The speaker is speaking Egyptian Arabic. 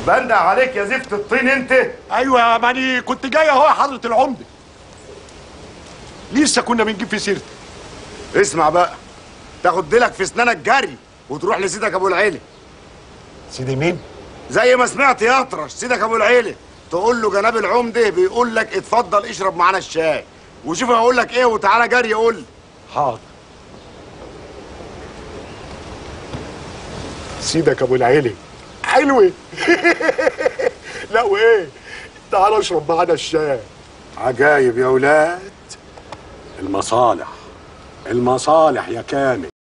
بندق عليك يا زفت الطين انت ايوه يا ماني كنت جاي اهو يا حضره العمده لسه كنا بنجيب في سيرتي اسمع بقى تاخد ديلك في اسنانك جري وتروح لسيدك ابو العيله سيدي مين زي ما سمعت يا اطرش سيدك ابو العيله تقول له جناب العمده بيقول لك اتفضل اشرب معانا الشاي وشوف هقول لك ايه وتعالى جري قول لي حاضر سيدك ابو العيلي حلوة لا وايه تعال اشرب معانا الشاي عجايب يا ولاد المصالح المصالح يا كامل